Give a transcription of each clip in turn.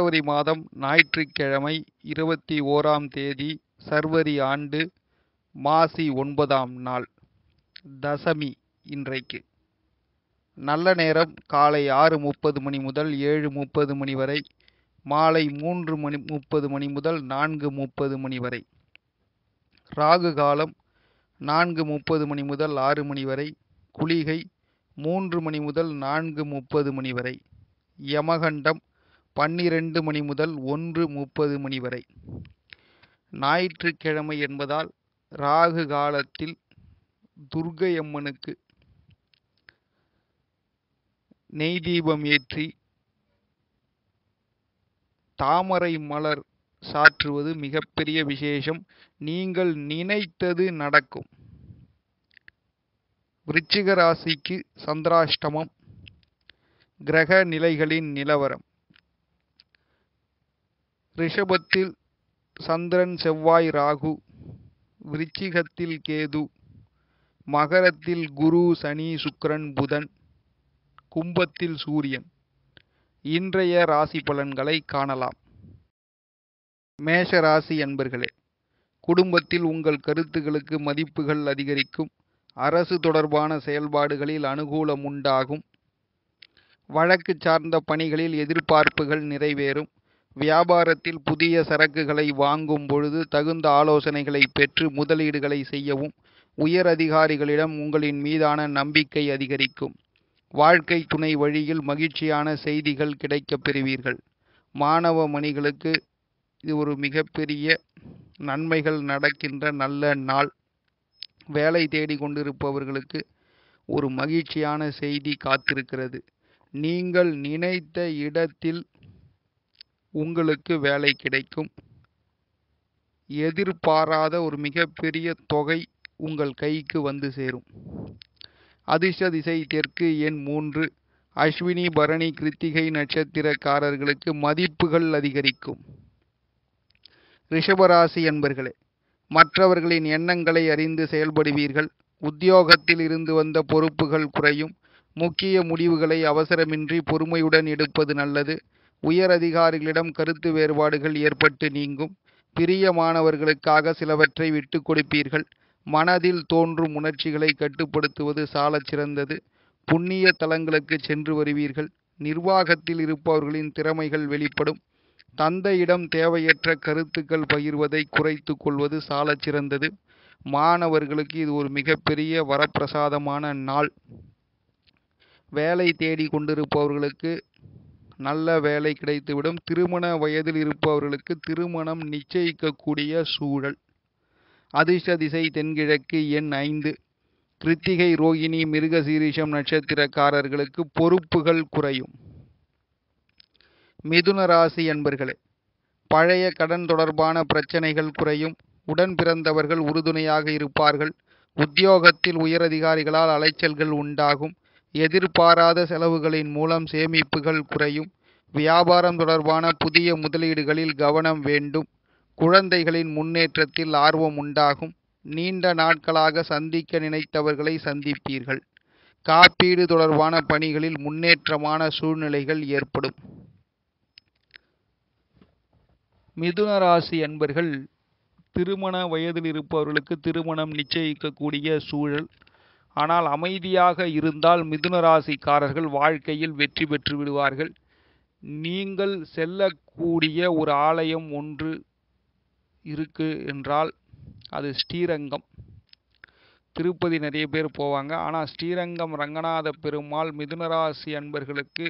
பிப்ரவரி மாதம் ஞாயிற்றுக்கிழமை இருபத்தி ஓராம் தேதி சர்வரி ஆண்டு மாசி ஒன்பதாம் நாள் தசமி இன்றைக்கு நல்ல நேரம் காலை ஆறு முப்பது மணி முதல் ஏழு முப்பது மணி வரை மாலை மூன்று மணி முப்பது மணி முதல் நான்கு முப்பது மணி வரை ராகு காலம் நான்கு முப்பது மணி முதல் ஆறு மணி வரை குளிகை மூன்று மணி முதல் நான்கு முப்பது மணி வரை யமகண்டம் பன்னிரண்டு மணி முதல் ஒன்று முப்பது மணி வரை ஞாயிற்றுக்கிழமை என்பதால் ராகு காலத்தில் துர்க்கை அம்மனுக்கு நெய் தீபம் ஏற்றி தாமரை மலர் சாற்றுவது மிகப்பெரிய விசேஷம் நீங்கள் நினைத்தது நடக்கும் விருச்சிக ராசிக்கு சந்திராஷ்டமம் கிரக நிலைகளின் நிலவரம் ரிஷபத்தில் சந்திரன் செவ்வாய் ராகு விருச்சிகத்தில் கேது மகரத்தில் குரு சனி சுக்கிரன் புதன் கும்பத்தில் சூரியன் இன்றைய ராசி பலன்களை காணலாம் மேஷ ராசி அன்பர்களே குடும்பத்தில் உங்கள் கருத்துகளுக்கு மதிப்புகள் அதிகரிக்கும் அரசு தொடர்பான செயல்பாடுகளில் அனுகூலம் உண்டாகும் வழக்கு சார்ந்த பணிகளில் எதிர்பார்ப்புகள் நிறைவேறும் வியாபாரத்தில் புதிய சரக்குகளை வாங்கும் பொழுது தகுந்த ஆலோசனைகளை பெற்று முதலீடுகளை செய்யவும் உயர் அதிகாரிகளிடம் உங்களின் மீதான நம்பிக்கை அதிகரிக்கும் வாழ்க்கை துணை வழியில் மகிழ்ச்சியான செய்திகள் கிடைக்கப் பெறுவீர்கள் மாணவ மணிகளுக்கு இது ஒரு மிகப்பெரிய நன்மைகள் நடக்கின்ற நல்ல நாள் வேலை தேடி கொண்டிருப்பவர்களுக்கு ஒரு மகிழ்ச்சியான செய்தி காத்திருக்கிறது நீங்கள் நினைத்த இடத்தில் உங்களுக்கு வேலை கிடைக்கும் எதிர்பாராத ஒரு மிகப்பெரிய தொகை உங்கள் கைக்கு வந்து சேரும் அதிர்ஷ்ட திசை தெற்கு எண் மூன்று அஸ்வினி பரணி கிருத்திகை நட்சத்திரக்காரர்களுக்கு மதிப்புகள் அதிகரிக்கும் ரிஷபராசி என்பர்களே மற்றவர்களின் எண்ணங்களை அறிந்து செயல்படுவீர்கள் உத்தியோகத்தில் இருந்து வந்த பொறுப்புகள் குறையும் முக்கிய முடிவுகளை அவசரமின்றி பொறுமையுடன் எடுப்பது நல்லது உயர் அதிகாரிகளிடம் கருத்து வேறுபாடுகள் ஏற்பட்டு நீங்கும் பிரியமானவர்களுக்காக சிலவற்றை விட்டு கொடுப்பீர்கள் மனதில் தோன்றும் உணர்ச்சிகளை கட்டுப்படுத்துவது சாலச் சிறந்தது புண்ணிய தலங்களுக்கு சென்று வருவீர்கள் நிர்வாகத்தில் இருப்பவர்களின் திறமைகள் வெளிப்படும் தந்தையிடம் தேவையற்ற கருத்துக்கள் பகிர்வதை குறைத்து கொள்வது சாலச் சிறந்தது மாணவர்களுக்கு இது ஒரு மிகப்பெரிய வரப்பிரசாதமான நாள் வேலை தேடி கொண்டிருப்பவர்களுக்கு நல்ல வேலை கிடைத்துவிடும் திருமண வயதில் இருப்பவர்களுக்கு திருமணம் நிச்சயிக்கக்கூடிய சூழல் அதிர்ஷ்ட திசை தென்கிழக்கு எண் ஐந்து கிருத்திகை ரோகிணி மிருகசீரிஷம் நட்சத்திரக்காரர்களுக்கு பொறுப்புகள் குறையும் மிதுன ராசி என்பர்களே பழைய கடன் தொடர்பான பிரச்சனைகள் குறையும் உடன் பிறந்தவர்கள் உறுதுணையாக இருப்பார்கள் உத்தியோகத்தில் உயரதிகாரிகளால் அலைச்சல்கள் உண்டாகும் எதிர்பாராத செலவுகளின் மூலம் சேமிப்புகள் குறையும் வியாபாரம் தொடர்பான புதிய முதலீடுகளில் கவனம் வேண்டும் குழந்தைகளின் முன்னேற்றத்தில் ஆர்வம் உண்டாகும் நீண்ட நாட்களாக சந்திக்க நினைத்தவர்களை சந்திப்பீர்கள் காப்பீடு தொடர்பான பணிகளில் முன்னேற்றமான சூழ்நிலைகள் ஏற்படும் மிதுன ராசி அன்பர்கள் திருமண வயதில் இருப்பவர்களுக்கு திருமணம் நிச்சயிக்கக்கூடிய சூழல் ஆனால் அமைதியாக இருந்தால் மிதுன ராசிக்காரர்கள் வாழ்க்கையில் வெற்றி பெற்று விடுவார்கள் நீங்கள் செல்லக்கூடிய ஒரு ஆலயம் ஒன்று இருக்கு என்றால் அது ஸ்ரீரங்கம் திருப்பதி நிறைய பேர் போவாங்க ஆனால் ஸ்ரீரங்கம் ரங்கநாத பெருமாள் மிதுனராசி அன்பர்களுக்கு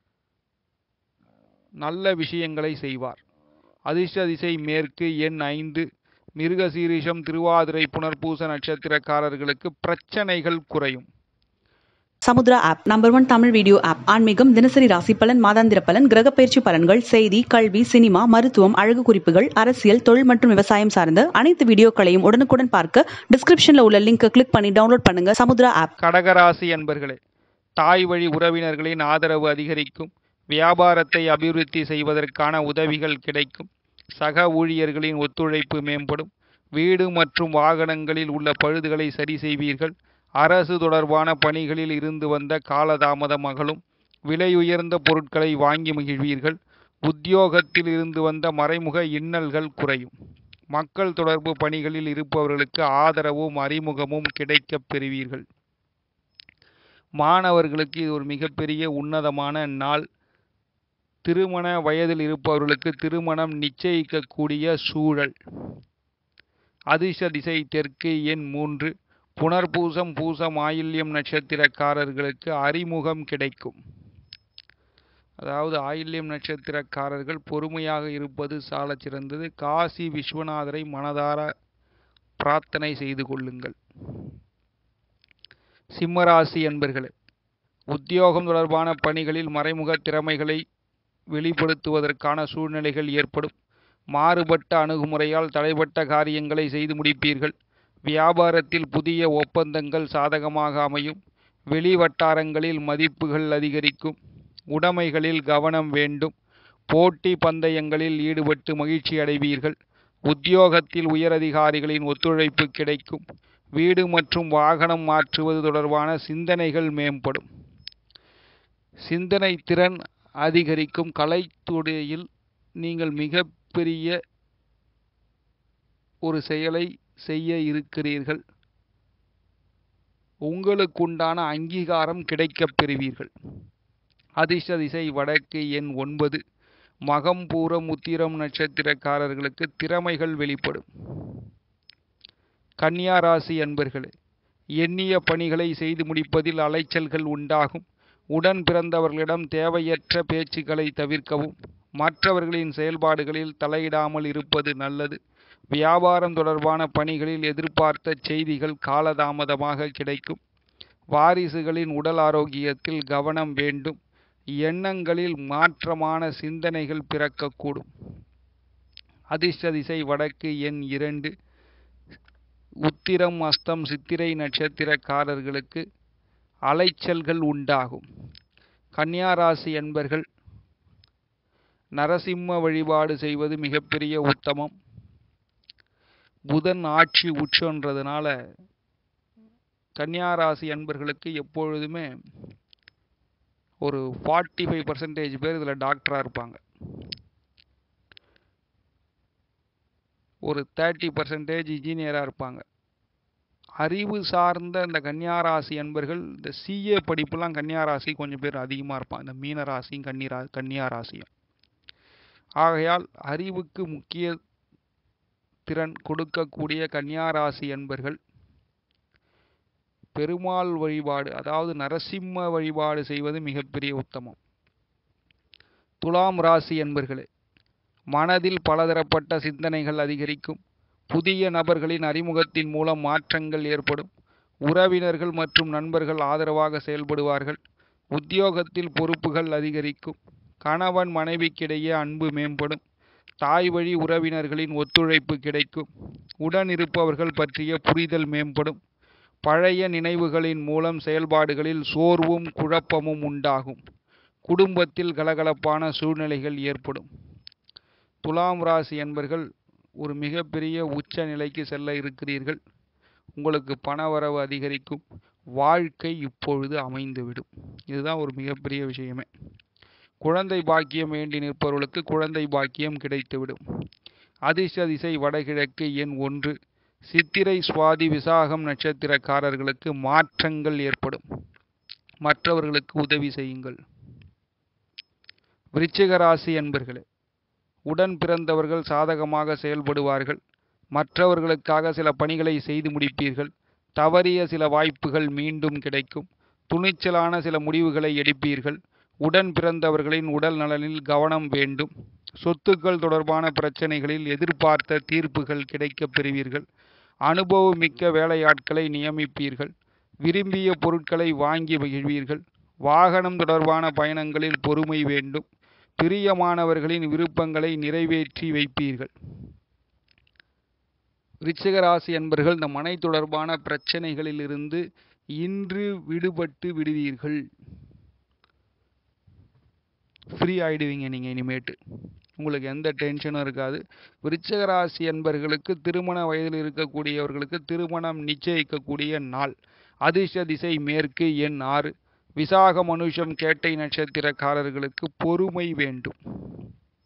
நல்ல விஷயங்களை செய்வார் அதிர்ஷ்ட திசை மேற்கு எண் ஐந்து மிருகசீரிஷம் திருவாதிரை புனர்பூச நட்சத்திரக்காரர்களுக்கு பிரச்சனைகள் குறையும் Samudra app number one Tamil video app ஆன்மீகம் தினசரி ராசி பலன் மாதாந்திர பலன் கிரக பயிற்சி பலன்கள் செய்தி கல்வி சினிமா மருத்துவம் அழகு குறிப்புகள் அரசியல் தொழில் மற்றும் விவசாயம் சார்ந்த அனைத்து வீடியோக்களையும் உடனுக்குடன் பார்க்க டிஸ்கிரிப்ஷன்ல உள்ள லிங்க் கிளிக் பண்ணி டவுன்லோட் பண்ணுங்க சமுத்ரா ஆப் கடகராசி அன்பர்களே தாய் வழி உறவினர்களின் ஆதரவு அதிகரிக்கும் வியாபாரத்தை அபிவிருத்தி செய்வதற்கான உதவிகள் கிடைக்கும் சக ஊழியர்களின் ஒத்துழைப்பு மேம்படும் வீடு மற்றும் வாகனங்களில் உள்ள பழுதுகளை சரி செய்வீர்கள் அரசு தொடர்பான பணிகளில் இருந்து வந்த காலதாமதம் அகலும் விலையுயர்ந்த பொருட்களை வாங்கி மகிழ்வீர்கள் உத்தியோகத்தில் இருந்து வந்த மறைமுக இன்னல்கள் குறையும் மக்கள் தொடர்பு பணிகளில் இருப்பவர்களுக்கு ஆதரவும் அறிமுகமும் கிடைக்கப் பெறுவீர்கள் மாணவர்களுக்கு இது ஒரு மிகப்பெரிய உன்னதமான நாள் திருமண வயதில் இருப்பவர்களுக்கு திருமணம் நிச்சயிக்கக்கூடிய சூழல் அதிர்ஷ்ட திசை தெற்கு எண் மூன்று புனர்பூசம் பூசம் ஆயில்யம் நட்சத்திரக்காரர்களுக்கு அறிமுகம் கிடைக்கும் அதாவது ஆயில்யம் நட்சத்திரக்காரர்கள் பொறுமையாக இருப்பது சாலச் சிறந்தது காசி விஸ்வநாதரை மனதார பிரார்த்தனை செய்து கொள்ளுங்கள் சிம்மராசி என்பர்களே உத்தியோகம் தொடர்பான பணிகளில் மறைமுக திறமைகளை வெளிப்படுத்துவதற்கான சூழ்நிலைகள் ஏற்படும் மாறுபட்ட அணுகுமுறையால் தடைப்பட்ட காரியங்களை செய்து முடிப்பீர்கள் வியாபாரத்தில் புதிய ஒப்பந்தங்கள் சாதகமாக அமையும் வெளி வட்டாரங்களில் மதிப்புகள் அதிகரிக்கும் உடைமைகளில் கவனம் வேண்டும் போட்டி பந்தயங்களில் ஈடுபட்டு மகிழ்ச்சி அடைவீர்கள் உத்தியோகத்தில் உயரதிகாரிகளின் ஒத்துழைப்பு கிடைக்கும் வீடு மற்றும் வாகனம் மாற்றுவது தொடர்பான சிந்தனைகள் மேம்படும் சிந்தனை திறன் அதிகரிக்கும் கலைத்துறையில் நீங்கள் மிகப்பெரிய ஒரு செயலை செய்ய இருக்கிறீர்கள் உங்களுக்குண்டான அங்கீகாரம் கிடைக்கப் பெறுவீர்கள் அதிர்ஷ்ட திசை வடக்கு எண் ஒன்பது மகம் பூரம் உத்திரம் நட்சத்திரக்காரர்களுக்கு திறமைகள் வெளிப்படும் கன்னியா ராசி அன்பர்களே எண்ணிய பணிகளை செய்து முடிப்பதில் அலைச்சல்கள் உண்டாகும் உடன் பிறந்தவர்களிடம் தேவையற்ற பேச்சுக்களை தவிர்க்கவும் மற்றவர்களின் செயல்பாடுகளில் தலையிடாமல் இருப்பது நல்லது வியாபாரம் தொடர்பான பணிகளில் எதிர்பார்த்த செய்திகள் காலதாமதமாக கிடைக்கும் வாரிசுகளின் உடல் ஆரோக்கியத்தில் கவனம் வேண்டும் எண்ணங்களில் மாற்றமான சிந்தனைகள் பிறக்கக்கூடும் அதிர்ஷ்ட திசை வடக்கு எண் இரண்டு உத்திரம் அஸ்தம் சித்திரை நட்சத்திரக்காரர்களுக்கு அலைச்சல்கள் உண்டாகும் கன்னியாராசி என்பர்கள் நரசிம்ம வழிபாடு செய்வது மிகப்பெரிய உத்தமம் புதன் ஆட்சி உச்சன்றதுனால கன்னியாராசி அன்பர்களுக்கு எப்பொழுதுமே ஒரு ஃபார்ட்டி ஃபைவ் பர்சன்டேஜ் பேர் இதில் டாக்டராக இருப்பாங்க ஒரு தேர்ட்டி பர்சன்டேஜ் இன்ஜினியராக இருப்பாங்க அறிவு சார்ந்த இந்த கன்னியாராசி அன்பர்கள் இந்த சிஏ படிப்புலாம் கன்னியாராசி கொஞ்சம் பேர் அதிகமாக இருப்பாங்க இந்த மீனராசியும் கன்னிரா கன்னியாராசியும் ஆகையால் அறிவுக்கு முக்கிய திறன் கொடுக்கக்கூடிய கன்னியாராசி அன்பர்கள் பெருமாள் வழிபாடு அதாவது நரசிம்ம வழிபாடு செய்வது மிகப்பெரிய உத்தமம் துலாம் ராசி என்பர்களே மனதில் பலதரப்பட்ட சிந்தனைகள் அதிகரிக்கும் புதிய நபர்களின் அறிமுகத்தின் மூலம் மாற்றங்கள் ஏற்படும் உறவினர்கள் மற்றும் நண்பர்கள் ஆதரவாக செயல்படுவார்கள் உத்தியோகத்தில் பொறுப்புகள் அதிகரிக்கும் கணவன் மனைவிக்கிடையே அன்பு மேம்படும் தாய் வழி உறவினர்களின் ஒத்துழைப்பு கிடைக்கும் உடன் இருப்பவர்கள் பற்றிய புரிதல் மேம்படும் பழைய நினைவுகளின் மூலம் செயல்பாடுகளில் சோர்வும் குழப்பமும் உண்டாகும் குடும்பத்தில் கலகலப்பான சூழ்நிலைகள் ஏற்படும் துலாம் ராசி என்பர்கள் ஒரு மிகப்பெரிய உச்ச நிலைக்கு செல்ல இருக்கிறீர்கள் உங்களுக்கு பணவரவு அதிகரிக்கும் வாழ்க்கை இப்பொழுது அமைந்துவிடும் இதுதான் ஒரு மிகப்பெரிய விஷயமே குழந்தை பாக்கியம் வேண்டி நிற்பவர்களுக்கு குழந்தை பாக்கியம் கிடைத்துவிடும் அதிர்ஷ்ட திசை வடகிழக்கு எண் ஒன்று சித்திரை சுவாதி விசாகம் நட்சத்திரக்காரர்களுக்கு மாற்றங்கள் ஏற்படும் மற்றவர்களுக்கு உதவி செய்யுங்கள் விருச்சிக ராசி என்பர்களே உடன் பிறந்தவர்கள் சாதகமாக செயல்படுவார்கள் மற்றவர்களுக்காக சில பணிகளை செய்து முடிப்பீர்கள் தவறிய சில வாய்ப்புகள் மீண்டும் கிடைக்கும் துணிச்சலான சில முடிவுகளை எடுப்பீர்கள் உடன் பிறந்தவர்களின் உடல் நலனில் கவனம் வேண்டும் சொத்துக்கள் தொடர்பான பிரச்சனைகளில் எதிர்பார்த்த தீர்ப்புகள் கிடைக்கப் பெறுவீர்கள் அனுபவமிக்க வேலையாட்களை நியமிப்பீர்கள் விரும்பிய பொருட்களை வாங்கி மகிழ்வீர்கள் வாகனம் தொடர்பான பயணங்களில் பொறுமை வேண்டும் பிரியமானவர்களின் விருப்பங்களை நிறைவேற்றி வைப்பீர்கள் விருச்சிக ராசி என்பர்கள் இந்த மனை தொடர்பான பிரச்சனைகளில் இருந்து இன்று விடுபட்டு விடுவீர்கள் ஃப்ரீ ஆயிடுவீங்க நீங்கள் இனிமேட்டு உங்களுக்கு எந்த டென்ஷனும் இருக்காது விருச்சிக ராசி என்பர்களுக்கு திருமண வயதில் இருக்கக்கூடியவர்களுக்கு திருமணம் நிச்சயிக்கக்கூடிய நாள் அதிர்ஷ்ட திசை மேற்கு எண் ஆறு விசாக மனுஷம் கேட்டை நட்சத்திரக்காரர்களுக்கு பொறுமை வேண்டும்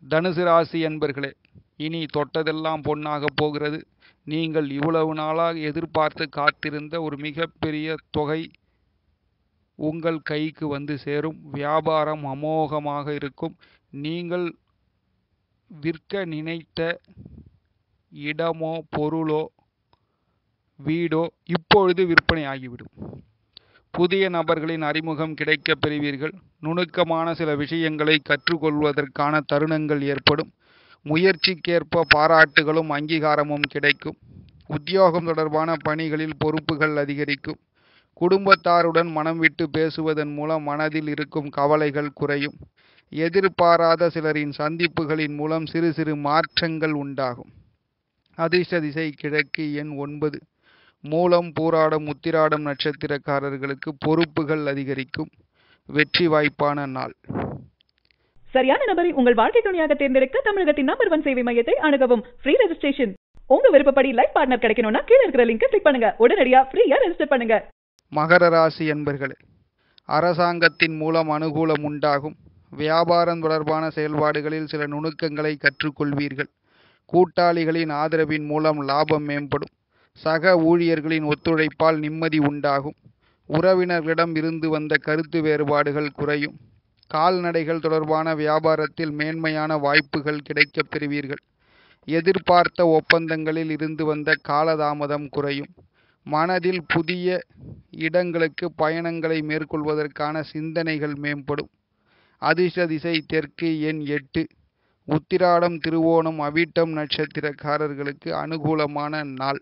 தனுசு ராசி என்பர்களே இனி தொட்டதெல்லாம் பொன்னாக போகிறது நீங்கள் இவ்வளவு நாளாக எதிர்பார்த்து காத்திருந்த ஒரு மிகப்பெரிய தொகை உங்கள் கைக்கு வந்து சேரும் வியாபாரம் அமோகமாக இருக்கும் நீங்கள் விற்க நினைத்த இடமோ பொருளோ வீடோ இப்பொழுது விற்பனை ஆகிவிடும் புதிய நபர்களின் அறிமுகம் கிடைக்கப் பெறுவீர்கள் நுணுக்கமான சில விஷயங்களை கற்றுக்கொள்வதற்கான தருணங்கள் ஏற்படும் முயற்சிக்கேற்ப பாராட்டுகளும் அங்கீகாரமும் கிடைக்கும் உத்தியோகம் தொடர்பான பணிகளில் பொறுப்புகள் அதிகரிக்கும் குடும்பத்தாருடன் மனம் விட்டு பேசுவதன் மூலம் மனதில் இருக்கும் கவலைகள் குறையும் எதிர்பாராத சிலரின் சந்திப்புகளின் மூலம் சிறு சிறு மாற்றங்கள் உண்டாகும் அதிர்ஷ்ட திசை கிழக்கு எண் ஒன்பது மூலம் பூராடம் உத்திராடம் நட்சத்திரக்காரர்களுக்கு பொறுப்புகள் அதிகரிக்கும் வெற்றி வாய்ப்பான நாள் சரியான நபரை உங்கள் வாழ்க்கை துணையாக தேர்ந்தெடுக்க தமிழகத்தின் நம்பர் ஒன் சேவை மையத்தை அணுகவும் ஃப்ரீ ரெஜிஸ்ட்ரேஷன் உங்க விருப்பப்படி லைஃப் பார்ட்னர் கிடைக்கணும்னா கீழ இருக்கிற லிங்கை கிளிக் பண்ணுங்க உடனடியா ஃப்ரீயா ரெஜிஸ்டர் பண்ணுங்க மகர ராசி என்பர்களே அரசாங்கத்தின் மூலம் அனுகூலம் உண்டாகும் வியாபாரம் தொடர்பான செயல்பாடுகளில் சில நுணுக்கங்களை கற்றுக்கொள்வீர்கள் கூட்டாளிகளின் ஆதரவின் மூலம் லாபம் மேம்படும் சக ஊழியர்களின் ஒத்துழைப்பால் நிம்மதி உண்டாகும் உறவினர்களிடம் இருந்து வந்த கருத்து வேறுபாடுகள் குறையும் கால்நடைகள் தொடர்பான வியாபாரத்தில் மேன்மையான வாய்ப்புகள் கிடைக்கப் பெறுவீர்கள் எதிர்பார்த்த ஒப்பந்தங்களில் இருந்து வந்த காலதாமதம் குறையும் மனதில் புதிய இடங்களுக்கு பயணங்களை மேற்கொள்வதற்கான சிந்தனைகள் மேம்படும் அதிர்ஷ்ட திசை தெற்கு எண் எட்டு உத்திராடம் திருவோணம் அவிட்டம் நட்சத்திரக்காரர்களுக்கு அனுகூலமான நாள்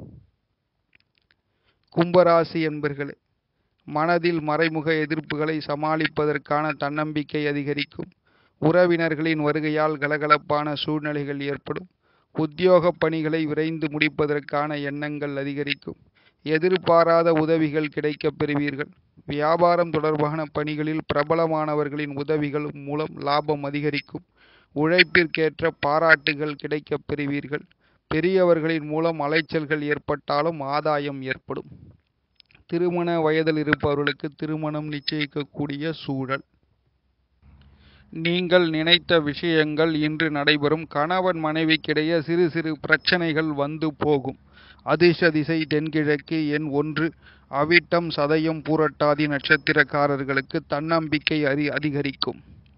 கும்பராசி என்பர்களே மனதில் மறைமுக எதிர்ப்புகளை சமாளிப்பதற்கான தன்னம்பிக்கை அதிகரிக்கும் உறவினர்களின் வருகையால் கலகலப்பான சூழ்நிலைகள் ஏற்படும் உத்தியோக பணிகளை விரைந்து முடிப்பதற்கான எண்ணங்கள் அதிகரிக்கும் எதிர்பாராத உதவிகள் கிடைக்கப் பெறுவீர்கள் வியாபாரம் தொடர்பான பணிகளில் பிரபலமானவர்களின் உதவிகள் மூலம் லாபம் அதிகரிக்கும் உழைப்பிற்கேற்ற பாராட்டுகள் கிடைக்கப் பெறுவீர்கள் பெரியவர்களின் மூலம் அலைச்சல்கள் ஏற்பட்டாலும் ஆதாயம் ஏற்படும் திருமண வயதில் இருப்பவர்களுக்கு திருமணம் நிச்சயிக்கக்கூடிய சூழல் நீங்கள் நினைத்த விஷயங்கள் இன்று நடைபெறும் கணவன் மனைவிக்கிடையே சிறு சிறு பிரச்சனைகள் வந்து போகும் அதிர்ஷ்ட திசை தென்கிழக்கு எண் ஒன்று அவிட்டம் சதயம் பூரட்டாதி நட்சத்திரக்காரர்களுக்கு தன்னம்பிக்கை அறி அதிகரிக்கும்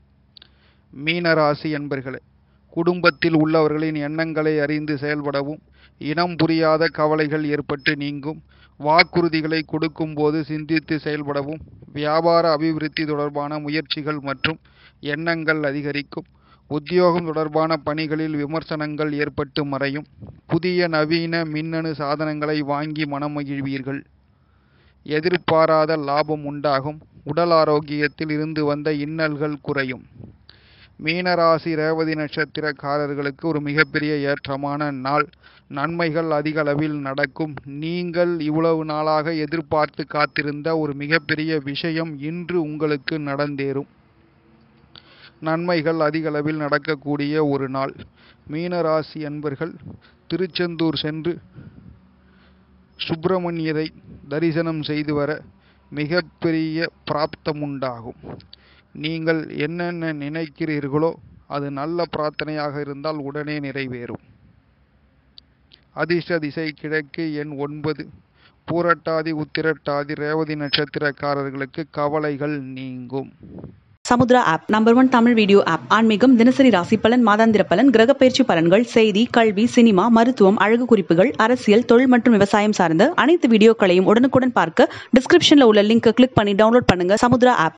மீனராசி என்பர்களே குடும்பத்தில் உள்ளவர்களின் எண்ணங்களை அறிந்து செயல்படவும் இனம் புரியாத கவலைகள் ஏற்பட்டு நீங்கும் வாக்குறுதிகளை கொடுக்கும்போது சிந்தித்து செயல்படவும் வியாபார அபிவிருத்தி தொடர்பான முயற்சிகள் மற்றும் எண்ணங்கள் அதிகரிக்கும் உத்தியோகம் தொடர்பான பணிகளில் விமர்சனங்கள் ஏற்பட்டு மறையும் புதிய நவீன மின்னணு சாதனங்களை வாங்கி மனமகிழ்வீர்கள் எதிர்பாராத லாபம் உண்டாகும் உடல் ஆரோக்கியத்தில் இருந்து வந்த இன்னல்கள் குறையும் மீனராசி ரேவதி நட்சத்திரக்காரர்களுக்கு ஒரு மிகப்பெரிய ஏற்றமான நாள் நன்மைகள் அதிக அளவில் நடக்கும் நீங்கள் இவ்வளவு நாளாக எதிர்பார்த்து காத்திருந்த ஒரு மிகப்பெரிய விஷயம் இன்று உங்களுக்கு நடந்தேறும் நன்மைகள் அதிக அளவில் நடக்கக்கூடிய ஒரு நாள் மீனராசி அன்பர்கள் திருச்செந்தூர் சென்று சுப்பிரமணியரை தரிசனம் செய்து வர மிகப்பெரிய பிராப்தம் உண்டாகும் நீங்கள் என்னென்ன நினைக்கிறீர்களோ அது நல்ல பிரார்த்தனையாக இருந்தால் உடனே நிறைவேறும் அதிர்ஷ்ட திசை கிழக்கு எண் ஒன்பது பூரட்டாதி உத்திரட்டாதி ரேவதி நட்சத்திரக்காரர்களுக்கு கவலைகள் நீங்கும் Samudra app number one Tamil video app ஆன்மீகம் தினசரி ராசி பலன் மாதாந்திர பலன் கிரக பயிற்சி பலன்கள் செய்தி கல்வி சினிமா மருத்துவம் அழகு குறிப்புகள் அரசியல் தொழில் மற்றும் விவசாயம் சார்ந்த அனைத்து வீடியோக்களையும் உடனுக்குடன் பார்க்க டிஸ்கிரிப்ஷன்ல உள்ள லிங்கை கிளிக் பண்ணி டவுன்லோட் பண்ணுங்க சமுத்ரா ஆப்